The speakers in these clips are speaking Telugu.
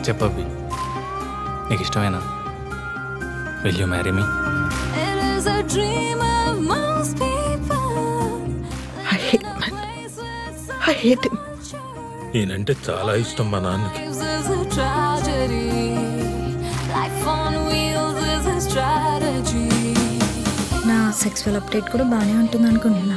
చెప్పవి నీకు ఇష్టమేనా will you marry me It is a dream of most people. I hate man. I hate him. నేనంటే చాలా ఇష్టం మా నాన్నకి Lives is a tragedy. Life on wheels is a strategy. నా సెక్సువల్ అప్డేట్ కూడా బాగానే ఉంటుంది అనుకుంటున్నా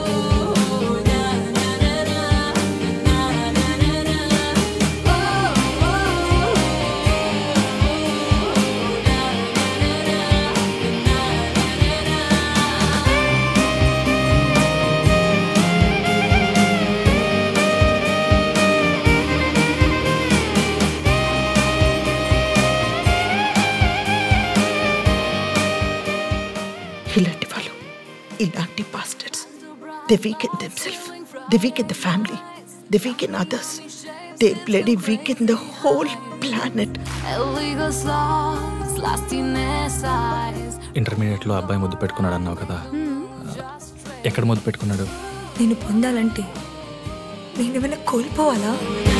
ఇలాంటి వాళ్ళు ఇలాంటి pastors they weak in themselves they weak in the family they weak in others they bloody weak in the whole planet Illegal slugs, lasting their size. ఇంటర్మీడియట్లో అబ్బాయి ముద్దు పెట్టుకున్నాడు అన్నావు కదా ఎక్కడ ముద్దు పెట్టుకున్నాడు నేను పొందాలంటే నేను ఏమైనా కోల్పోవాలా